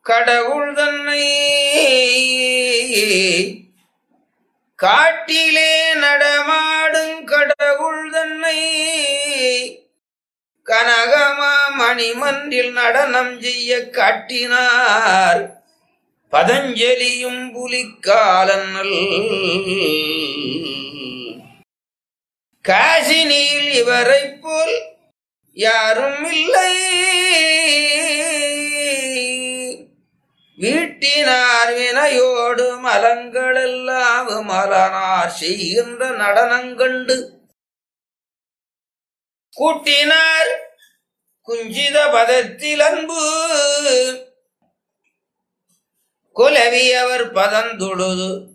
கடவுள் தன்னை காட்டிலே நடமாடும் கடவுள் தன்னை கனகமா மணிமன்றில் நடனம் செய்ய காட்டினார் பதஞ்சலியும் புலிக்காலன்னல் காசினியில் இவரைப் போல் யாரும் இல்லை வீட்டினார் வினையோடு மலங்களெல்லாம் மலனார் செய்கின்ற நடனங்கண்டு கூட்டினார் குஞ்சித பதத்தில் அன்பு குலவியவர் பதந்தொழுது